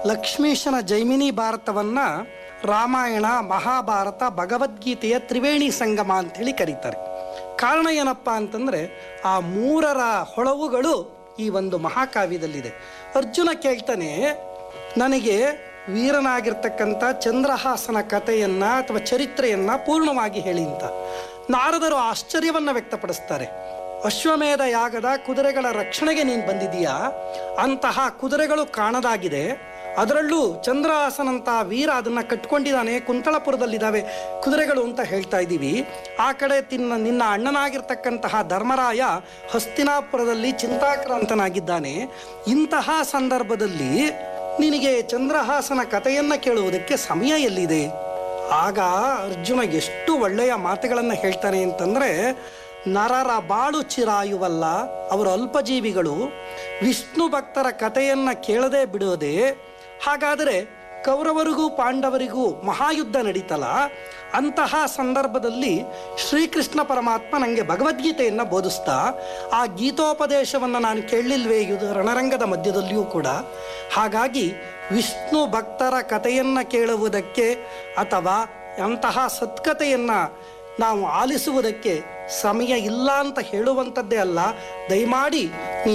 ಲಕ್ಷ್ಮೀಶನ ಜೈಮಿನಿ ಭಾರತವನ್ನ ರಾಮಾಯಣ ಮಹಾಭಾರತ ಭಗವದ್ಗೀತೆಯ ತ್ರಿವೇಣಿ ಸಂಗಮ ಅಂತೇಳಿ ಕರೀತಾರೆ ಕಾರಣ ಏನಪ್ಪ ಅಂತಂದ್ರೆ ಆ ಮೂರರ ಹೊಳವುಗಳು ಈ ಒಂದು ಮಹಾಕಾವ್ಯದಲ್ಲಿದೆ ಅರ್ಜುನ ಕೇಳ್ತಾನೆ ನನಗೆ ವೀರನಾಗಿರ್ತಕ್ಕಂಥ ಚಂದ್ರಹಾಸನ ಕಥೆಯನ್ನ ಅಥವಾ ಚರಿತ್ರೆಯನ್ನ ಪೂರ್ಣವಾಗಿ ಹೇಳಿ ಅಂತ ನಾರದರು ಆಶ್ಚರ್ಯವನ್ನ ವ್ಯಕ್ತಪಡಿಸ್ತಾರೆ ಅಶ್ವಮೇಧ ಯಾಗದ ಕುದುರೆಗಳ ರಕ್ಷಣೆಗೆ ನೀನು ಬಂದಿದೀಯಾ ಅಂತಹ ಕುದುರೆಗಳು ಕಾಣದಾಗಿದೆ ಅದರಲ್ಲೂ ಚಂದ್ರಹಾಸನಂತ ವೀರ ಅದನ್ನ ಕಟ್ಕೊಂಡಿದ್ದಾನೆ ಕುಂತಳಪುರದಲ್ಲಿದ್ದಾವೆ ಕುದುರೆಗಳು ಅಂತ ಹೇಳ್ತಾ ಇದ್ದೀವಿ ಆ ಕಡೆ ತಿನ್ನ ನಿನ್ನ ಅಣ್ಣನಾಗಿರ್ತಕ್ಕಂತಹ ಧರ್ಮರಾಯ ಹಸ್ತಿನಾಪುರದಲ್ಲಿ ಚಿಂತಾಕ್ರಾಂತನಾಗಿದ್ದಾನೆ ಇಂತಹ ಸಂದರ್ಭದಲ್ಲಿ ನಿನಗೆ ಚಂದ್ರಹಾಸನ ಕಥೆಯನ್ನ ಕೇಳುವುದಕ್ಕೆ ಸಮಯ ಎಲ್ಲಿದೆ ಆಗ ಅರ್ಜುನ ಎಷ್ಟು ಒಳ್ಳೆಯ ಮಾತುಗಳನ್ನು ಹೇಳ್ತಾನೆ ಅಂತಂದ್ರೆ ನರರ ಬಾಳು ಚಿರಾಯುವಲ್ಲ ಅವರು ಅಲ್ಪಜೀವಿಗಳು ವಿಷ್ಣು ಭಕ್ತರ ಕಥೆಯನ್ನ ಕೇಳದೆ ಬಿಡೋದೆ ಹಾಗಾದರೆ ಕೌರವರಿಗೂ ಪಾಂಡವರಿಗೂ ಮಹಾಯುದ್ಧ ನಡೀತಲ್ಲ ಅಂತಹ ಸಂದರ್ಭದಲ್ಲಿ ಶ್ರೀಕೃಷ್ಣ ಪರಮಾತ್ಮ ನನಗೆ ಭಗವದ್ಗೀತೆಯನ್ನು ಬೋಧಿಸ್ತಾ ಆ ಗೀತೋಪದೇಶವನ್ನು ನಾನು ಕೇಳಲಿಲ್ವೇ ಇದು ರಣರಂಗದ ಮಧ್ಯದಲ್ಲಿಯೂ ಕೂಡ ಹಾಗಾಗಿ ವಿಷ್ಣು ಭಕ್ತರ ಕಥೆಯನ್ನು ಕೇಳುವುದಕ್ಕೆ ಅಥವಾ ಅಂತಹ ಸತ್ಕತೆಯನ್ನು ನಾವು ಆಲಿಸುವುದಕ್ಕೆ ಸಮಯ ಇಲ್ಲ ಅಂತ ಹೇಳುವಂಥದ್ದೇ ಅಲ್ಲ ದಯಮಾಡಿ ನೀ